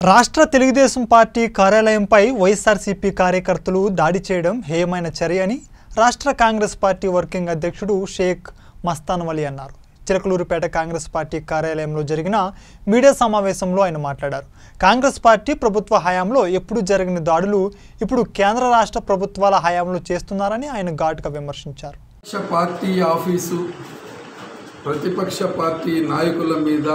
రాష్ట్ర తెలుగుదేశం పార్టీ కార్యాలయంపై వైఎస్ఆర్సీపీ కార్యకర్తలు దాడి చేయడం హేయమైన చర్య అని రాష్ట్ర కాంగ్రెస్ పార్టీ వర్కింగ్ అధ్యక్షుడు షేక్ మస్తాన్ వలి అన్నారు చిలకలూరుపేట కాంగ్రెస్ పార్టీ కార్యాలయంలో జరిగిన మీడియా సమావేశంలో ఆయన మాట్లాడారు కాంగ్రెస్ పార్టీ ప్రభుత్వ హయాంలో ఎప్పుడు జరిగిన దాడులు ఇప్పుడు కేంద్ర రాష్ట్ర ప్రభుత్వాల హయాంలో చేస్తున్నారని ఆయన ఘాటుగా విమర్శించారు ప్రతిపక్ష పార్టీ ఆఫీసు ప్రతిపక్ష పార్టీ నాయకుల మీద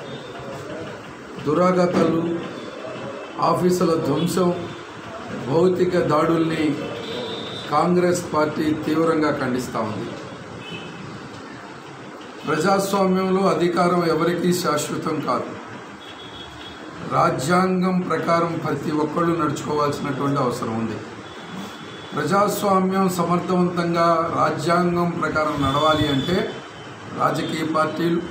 దురాగతాలు ఆఫీసుల ధ్వంసం భౌతిక దాడుల్ని కాంగ్రెస్ పార్టీ తీవ్రంగా ఖండిస్తూ ఉంది ప్రజాస్వామ్యంలో అధికారం ఎవరికీ శాశ్వతం కాదు రాజ్యాంగం ప్రకారం ప్రతి ఒక్కళ్ళు నడుచుకోవాల్సినటువంటి అవసరం ఉంది ప్రజాస్వామ్యం సమర్థవంతంగా రాజ్యాంగం ప్రకారం నడవాలి అంటే రాజకీయ పార్టీలు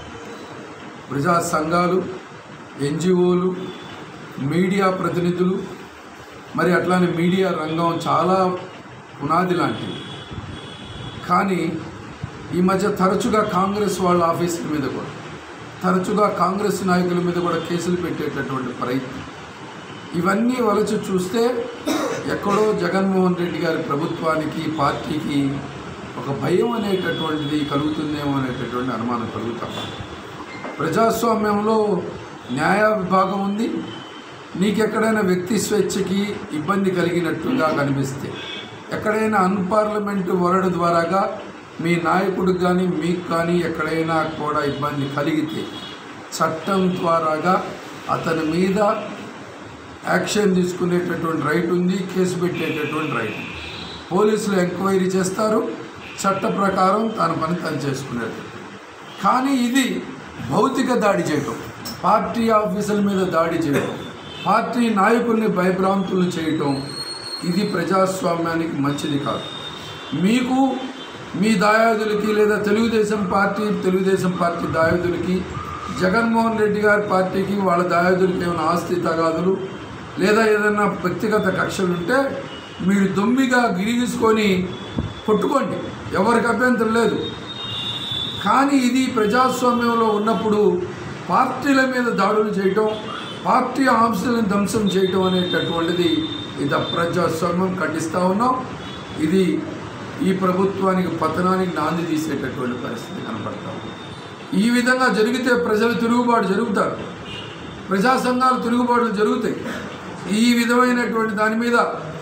ప్రజా సంఘాలు ఎన్జిఓలు మీడియా ప్రతినిధులు మరి అట్లానే మీడియా రంగం చాలా పునాది లాంటివి కానీ ఈ మధ్య తరచుగా కాంగ్రెస్ వాళ్ళ ఆఫీసుల మీద కూడా తరచుగా కాంగ్రెస్ నాయకుల మీద కూడా కేసులు పెట్టేటటువంటి ప్రయత్నం ఇవన్నీ వలచి చూస్తే ఎక్కడో జగన్మోహన్ రెడ్డి గారి ప్రభుత్వానికి పార్టీకి ఒక భయం అనేటటువంటిది కలుగుతుందేమో అనేటటువంటి అనుమానం కలుగుతాం ప్రజాస్వామ్యంలో న్యాయ విభాగం ఉంది నీకెక్కడైనా వ్యక్తి స్వేచ్ఛకి ఇబ్బంది కలిగినట్టుగా కనిపిస్తే ఎక్కడైనా అన్పార్లమెంట్ వరడు ద్వారాగా మీ నాయకుడికి కానీ మీకు కానీ ఎక్కడైనా కూడా ఇబ్బంది కలిగితే చట్టం ద్వారాగా అతని మీద యాక్షన్ తీసుకునేటటువంటి రైట్ ఉంది కేసు పెట్టేటటువంటి రైట్ ఉంది. పోలీసులు ఎంక్వైరీ చేస్తారు చట్ట ప్రకారం తన పని తను చేసుకునేది కానీ ఇది భౌతిక దాడి చేయటం పార్టీ ఆఫీసుల మీద దాడి చేయటం పార్టీ నాయకుల్ని భయభ్రాంతులు చేయటం ఇది ప్రజాస్వామ్యానికి మంచిది కాదు మీకు మీ దాయాదులకి లేదా తెలుగుదేశం పార్టీ తెలుగుదేశం పార్టీ దాయాదులకి జగన్మోహన్ రెడ్డి గారి పార్టీకి వాళ్ళ దాయాదులకి ఏమైనా ఆస్తి తగాదులు లేదా ఏదైనా వ్యక్తిగత కక్షలు ఉంటే మీరు దొమ్మిగా గిరిగీసుకొని కొట్టుకోండి ఎవరికి అభ్యంతరం లేదు కానీ ఇది ప్రజాస్వామ్యంలో ఉన్నప్పుడు పార్టీల మీద దాడులు చేయటం పార్టీ ఆంశాలను ధ్వంసం చేయటం అనేటటువంటిది ఇది ప్రజాస్వామ్యం ఖండిస్తూ ఉన్నాం ఇది ఈ ప్రభుత్వానికి పతనానికి నాంది తీసేటటువంటి పరిస్థితి కనపడతా ఉంది ఈ విధంగా జరిగితే ప్రజలు తిరుగుబాటు జరుగుతారు ప్రజా సంఘాలు తిరుగుబాట్లు జరుగుతాయి ఈ విధమైనటువంటి దాని మీద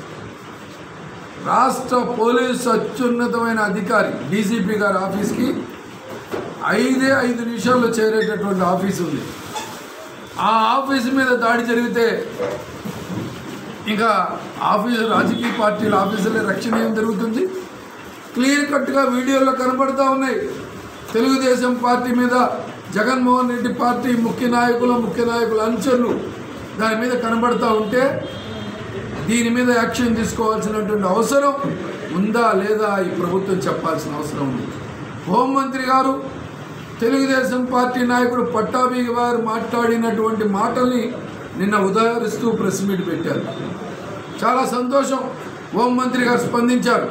రాష్ట్ర పోలీసు అత్యున్నతమైన అధికారి డీసీపీ గారి ఆఫీస్కి ఐదే ఐదు నిమిషాల్లో చేరేటటువంటి ఆఫీస్ ఉంది ఆ ఆఫీస్ మీద దాడి జరిగితే ఇంకా ఆఫీసు రాజకీయ పార్టీల ఆఫీసుల రక్షణ ఏం జరుగుతుంది క్లియర్ కట్గా వీడియోలో కనబడతా ఉన్నాయి తెలుగుదేశం పార్టీ మీద జగన్మోహన్ రెడ్డి పార్టీ ముఖ్య నాయకులు ముఖ్య నాయకుల అంచర్లు దాని మీద కనబడతా ఉంటే దీని మీద యాక్షన్ తీసుకోవాల్సినటువంటి అవసరం ఉందా లేదా ఈ ప్రభుత్వం చెప్పాల్సిన అవసరం ఉంది హోంమంత్రి గారు తెలుగుదేశం పార్టీ నాయకుడు పట్టాభి గారు మాట్లాడినటువంటి మాటల్ని నిన్న ఉదాహరిస్తూ ప్రెస్ మీట్ పెట్టారు చాలా సంతోషం హోంమంత్రి గారు స్పందించారు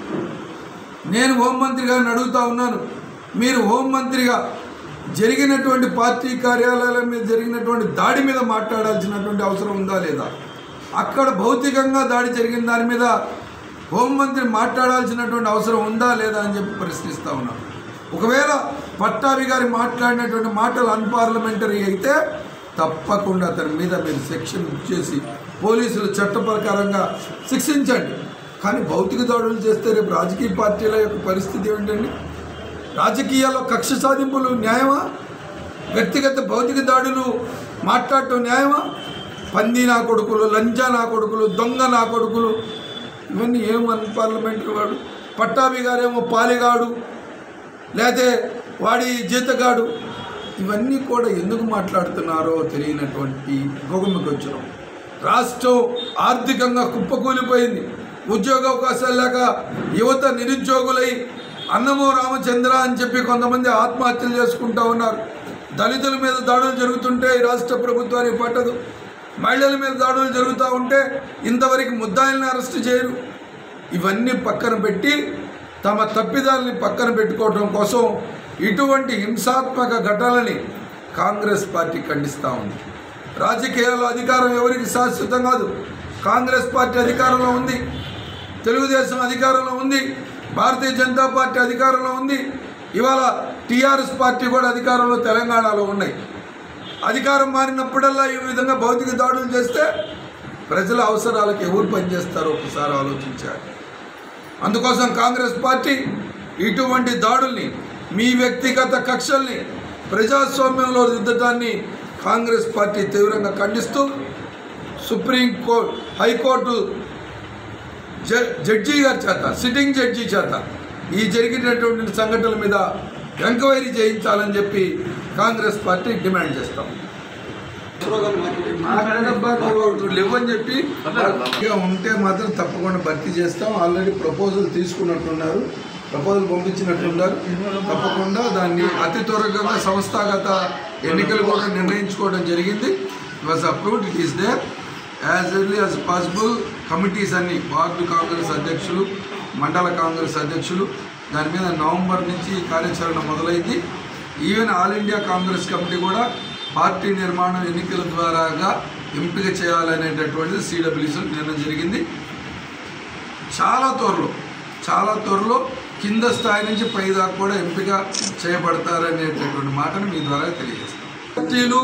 నేను హోంమంత్రి గారిని అడుగుతా ఉన్నాను మీరు హోంమంత్రిగా జరిగినటువంటి పార్టీ కార్యాలయాల మీద జరిగినటువంటి దాడి మీద మాట్లాడాల్సినటువంటి అవసరం ఉందా లేదా అక్కడ భౌతికంగా దాడి జరిగిన దాని మీద హోంమంత్రి మాట్లాడాల్సినటువంటి అవసరం ఉందా లేదా అని చెప్పి ప్రశ్నిస్తా ఉన్నాను ఒకవేళ పట్టాభి గారి మాట్లాడినటువంటి మాటలు అన్పార్లమెంటరీ అయితే తప్పకుండా అతని మీద మీరు సెక్షన్ బుక్ చేసి పోలీసులు చట్ట ప్రకారంగా శిక్షించండి కానీ భౌతిక దాడులు చేస్తే రేపు రాజకీయ పార్టీల యొక్క పరిస్థితి ఏమిటండి రాజకీయాల్లో కక్ష సాధింపులు న్యాయమా వ్యక్తిగత భౌతిక దాడులు మాట్లాడటం న్యాయమా పంది నా కొడుకులు లంజా నా కొడుకులు దొంగ నా కొడుకులు ఇవన్నీ ఏం అన్పార్లమెంటరీ వాడు పట్టాభి గారేమో పాలిగాడు లేకపోతే వాడి జీతగాడు ఇవన్నీ కూడా ఎందుకు మాట్లాడుతున్నారో తెలియనటువంటి గోగమ్మకి వచ్చినాం రాష్ట్రం ఆర్థికంగా కుప్పకూలిపోయింది ఉద్యోగ అవకాశాలు లేక యువత నిరుద్యోగులై అన్నమో రామచంద్ర అని చెప్పి కొంతమంది ఆత్మహత్యలు చేసుకుంటా ఉన్నారు దళితుల మీద దాడులు జరుగుతుంటే ఈ రాష్ట్ర ప్రభుత్వానికి పట్టదు మహిళల మీద దాడులు జరుగుతూ ఉంటే ఇంతవరకు ముద్దాయిల్ని అరెస్ట్ చేయరు ఇవన్నీ పక్కన పెట్టి తమ తప్పిదాలని పక్కన పెట్టుకోవడం కోసం ఇటువంటి హింసాత్మక ఘటనలని కాంగ్రెస్ పార్టీ ఖండిస్తూ ఉంది రాజకీయాల్లో అధికారం ఎవరికి శాశ్వతం కాదు కాంగ్రెస్ పార్టీ అధికారంలో ఉంది తెలుగుదేశం అధికారంలో ఉంది భారతీయ జనతా పార్టీ అధికారంలో ఉంది ఇవాళ టీఆర్ఎస్ పార్టీ కూడా అధికారంలో తెలంగాణలో ఉన్నాయి అధికారం మారినప్పుడల్లా ఈ విధంగా భౌతిక దాడులు చేస్తే ప్రజల అవసరాలకు ఎవరు పనిచేస్తారో ఒకసారి ఆలోచించాలి అందుకోసం కాంగ్రెస్ పార్టీ ఇటువంటి దాడుల్ని మీ వ్యక్తిగత కక్షల్ని ప్రజాస్వామ్యంలో రుద్దటాన్ని కాంగ్రెస్ పార్టీ తీవ్రంగా ఖండిస్తూ సుప్రీం కోర్టు హైకోర్టు జ- జడ్జి గారి చేత సిట్టింగ్ జడ్జి చేత ఈ జరిగినటువంటి సంఘటనల మీద ఎంక్వైరీ చేయించాలని చెప్పి కాంగ్రెస్ పార్టీ డిమాండ్ చేస్తాం మాట్లాడబ్బా నువ్వు నువ్వు లేవని చెప్పి ఇక ఉంటే మాత్రం తప్పకుండా భర్తీ చేస్తాం ఆల్రెడీ ప్రపోజల్ తీసుకున్నట్టున్నారు ప్రపోజల్ పంపించినట్టున్నారు తప్పకుండా దాన్ని అతి త్వరగా సంస్థాగత ఎన్నికలు కూడా నిర్ణయించుకోవడం జరిగింది was approved it is there as early as possible committees అన్ని వార్డు కాంగ్రెస్ అధ్యక్షులు మండల కాంగ్రెస్ అధ్యక్షులు దాని మీద నవంబర్ నుంచి ఈ కార్యాచరణ మొదలైంది even all India Congress committee కూడా పార్టీ నిర్మాణం ఎన్నికల ద్వారాగా ఎంపిక చేయాలనేటటువంటిది సిడబ్ల్యూసీ నిర్ణయం జరిగింది చాలా త్వరలో చాలా త్వరలో కింద స్థాయి నుంచి పై దాకా కూడా ఎంపిక చేయబడతారనేటటువంటి మాటను మీ ద్వారా తెలియజేస్తాం పార్టీలు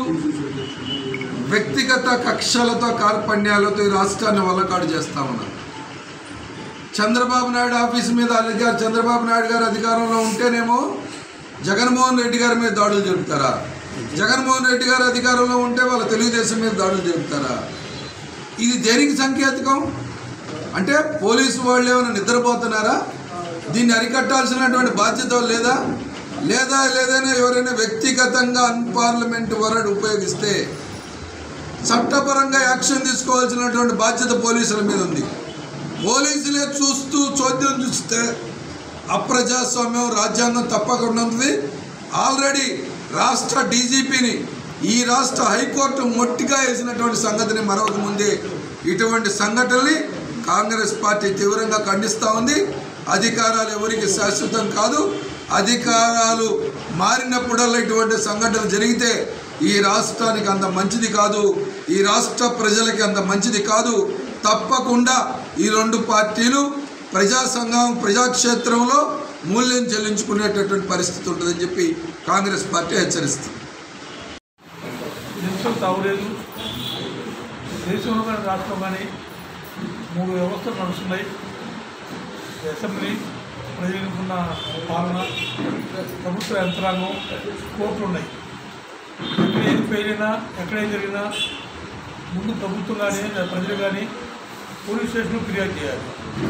వ్యక్తిగత కక్షలతో కార్పణ్యాలతో ఈ రాష్ట్రాన్ని వల్లకాడు చేస్తా ఉన్నారు చంద్రబాబు నాయుడు ఆఫీస్ మీద అధికారు చంద్రబాబు నాయుడు గారు అధికారంలో ఉంటేనేమో జగన్మోహన్ రెడ్డి గారి మీద దాడులు జరుపుతారా జగన్మోహన్ రెడ్డి గారు అధికారంలో ఉంటే వాళ్ళ తెలుగుదేశం మీద దాడులు జరుపుతారా ఇది దేనికి సంకేతకం అంటే పోలీసు వాళ్ళు ఏమైనా నిద్రపోతున్నారా దీన్ని అరికట్టాల్సినటువంటి బాధ్యత లేదా లేదా లేదైనా ఎవరైనా వ్యక్తిగతంగా అన్పార్లమెంట్ వర్డ్ ఉపయోగిస్తే చట్టపరంగా యాక్షన్ తీసుకోవాల్సినటువంటి బాధ్యత పోలీసుల మీద ఉంది పోలీసులే చూస్తూ చోద్యం చూస్తే అప్రజాస్వామ్యం రాజ్యాంగం తప్పకుండా ఉంది ఆల్రెడీ రాష్ట్ర డీజీపీని ఈ రాష్ట్ర హైకోర్టు మొట్టిగా వేసినటువంటి సంగతిని మరొక ముందే ఇటువంటి సంఘటనల్ని కాంగ్రెస్ పార్టీ తీవ్రంగా ఖండిస్తూ ఉంది అధికారాలు ఎవరికి శాశ్వతం కాదు అధికారాలు మారినప్పుడల్లా ఇటువంటి సంఘటనలు జరిగితే ఈ రాష్ట్రానికి అంత మంచిది కాదు ఈ రాష్ట్ర ప్రజలకి అంత మంచిది కాదు తప్పకుండా ఈ రెండు పార్టీలు ప్రజా సంఘం ప్రజాక్షేత్రంలో మూల్యం చెల్లించుకునేటటువంటి పరిస్థితి ఉంటుందని చెప్పి కాంగ్రెస్ పార్టీ హెచ్చరిస్తుంది దేశం తావులేదు దేశంలో కానీ రాష్ట్రం కానీ మూడు వ్యవస్థలు నడుస్తున్నాయి అసెంబ్లీ ప్రజలకున్న పాలన ప్రభుత్వ యంత్రాంగం కోర్టులు ఉన్నాయి ఎక్కడ ఏది పేరినా ఎక్కడ ఏం జరిగినా ముందు ప్రభుత్వం కానీ లేదా ప్రజలు కానీ పోలీస్ స్టేషన్లో ఫిర్యాదు చేయాలి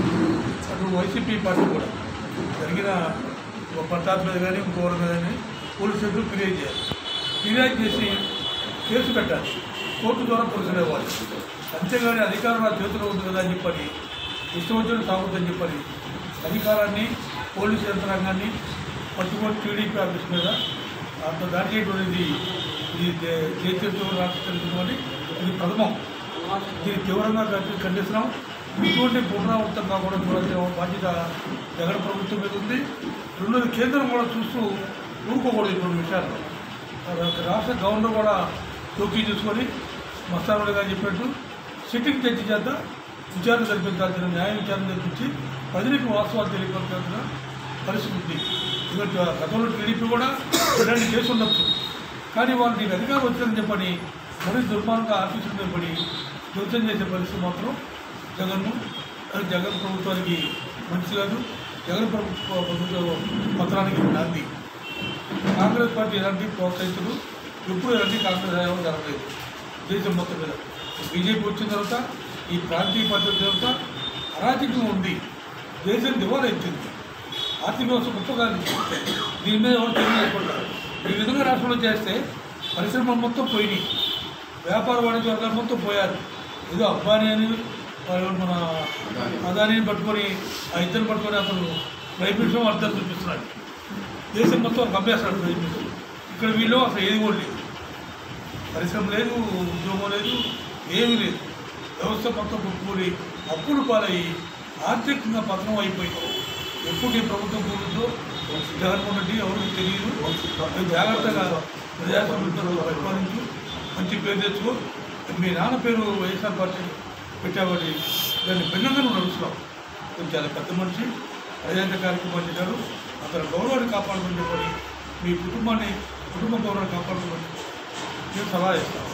అటు వైసీపీ పార్టీ కూడా జరిగిన ఒక పట్టాల మీద కానీ ఇంకోరి మీద కానీ పోలీస్ స్టేషన్లో ఫిర్యాదు చేయాలి ఫిర్యాదు చేసి కేసు పెట్టాలి కోర్టు ద్వారా పురుషులు ఇవ్వాలి అంతేగాని అధికారం నా చేతిలో ఉంది కదా అని చెప్పని ఇష్టం వచ్చిన సాగుతుందని చెప్పని అధికారాన్ని పోలీసు యంత్రాంగాన్ని పట్టుకొని టీడీపీ ఆఫీస్ మీద అంత దాడి చేయడం అనేది ఇది దే- దేశంతో రాష్ట్ర తెలుసుకొని ఇది ప్రథమం దీన్ని తీవ్రంగా ఖండి- ఖండిస్తున్నాం ఇటువంటి పునరావృతం కాకుండా చూడాల్సిన బాధ్యత జగన్ ప్రభుత్వం మీద ఉంది రెండోది కేంద్రం కూడా చూస్తూ ఊరుకోకూడదు ఇటువంటి విషయాల్లో రాష్ట్ర గవర్నర్ కూడా టోకీ చూసుకొని మస్తానుడు గారు చెప్పినట్టు సిట్టింగ్ జడ్జి చేత విచారణ జరిపించాల్సిన న్యాయ విచారణ జరిపించి ప్రజలకు వాస్తవాలు తెలియపరచాల్సిన పరిస్థితి ఉంది ఎందుకంటే గతంలో టీడీపీ కూడా ఇలాంటి కేసు ఉండొచ్చు కానీ వాళ్ళు నీకు అధికారం వచ్చిందని చెప్పని మరీ దుర్మార్గంగా ఆఫీసులు మీద పడి ధ్వంసం చేసే పరిస్థితి మాత్రం జగన్ను అది జగన్ ప్రభుత్వానికి మంచి కాదు జగన్ ప్రభుత్వ ప్రభుత్వ పత్రానికి నాంది కాంగ్రెస్ పార్టీ ఎలాంటి ప్రోత్సహించదు ఎప్పుడు ఎలాంటి కాంగ్రెస్ హయాంలో జరగలేదు దేశం మొత్తం మీద బీజేపీ వచ్చిన తర్వాత ఈ ప్రాంతీయ పార్టీ వచ్చిన తర్వాత అరాచకం ఉంది దేశం దివాలా ఇచ్చింది ఆర్థిక వ్యవస్థ గొప్పగాలి దీని మీద ఎవరు తెలియదు చేసుకుంటారు ఈ విధంగా రాష్ట్రంలో చేస్తే పరిశ్రమలు మొత్తం పోయినాయి వ్యాపార వాణిజ్య వర్గాలు మొత్తం పోయారు ఏదో అబ్బాని అని వాళ్ళు మన అదానిని పట్టుకొని ఆ ఇద్దరు పట్టుకొని అతను ప్రయత్నించడం అర్థం చూపిస్తున్నాడు దేశం మొత్తం కమ్మేస్తాడు ప్రయత్నించడం ఇక్కడ వీళ్ళు అసలు ఏది కూడా లేదు పరిశ్రమ లేదు ఉద్యోగం లేదు ఏమీ లేదు వ్యవస్థ మొత్తం కుట్టుకూడి అప్పుడు పాలయ్యి ఆర్థికంగా పతనం అయిపోయింది ఎప్పుడు ఈ ప్రభుత్వం కూడుతుందో జగన్మోహన్ రెడ్డి ఎవరికి తెలియదు అది జాగ్రత్తగా ప్రజాస్వామ్యంతో పరిపాలించి మంచి పేరు తెచ్చుకో మీ నాన్న పేరు వైఎస్ఆర్ పార్టీ పెట్టాబట్టి దాన్ని భిన్నంగా నువ్వు నడుస్తున్నావు కొంచెం చాలా పెద్ద మనిషి ప్రజాంత కార్యక్రమం చేశారు అతని గౌరవాన్ని కాపాడుకుని చెప్పని మీ కుటుంబాన్ని కుటుంబ గౌరవాన్ని కాపాడుకోమని నేను సలహా ఇస్తాను